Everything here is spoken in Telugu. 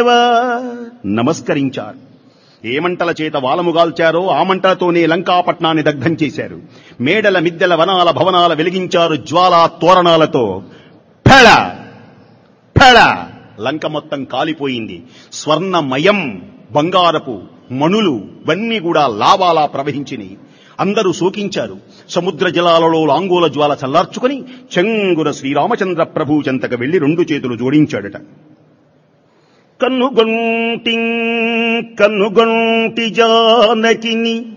దేవా నమస్కరించారు ఏ మంటల చేత వాలముగాల్చారో ఆ మంటలతోనే లంకాపట్నాన్ని దగ్ధం చేశారు మేడల మిద్దెల వనాల భవనాల వెలిగించారు జ్వాలా తోరణాలతో ఫెళ ఫెళ లంక మొత్తం కాలిపోయింది స్వర్ణమయం బంగారపు మణులు ఇవన్నీ కూడా లావాలా ప్రవహించినాయి అందరూ శోకించారు సముద్ర జలాలలో లాంగోల జ్వాల చల్లార్చుకుని చెంగున శ్రీరామచంద్ర ప్రభు చెంతకు వెళ్లి రెండు చేతులు జోడించాడట కన్నుగొంటి కన్నుగొంటి జానకిని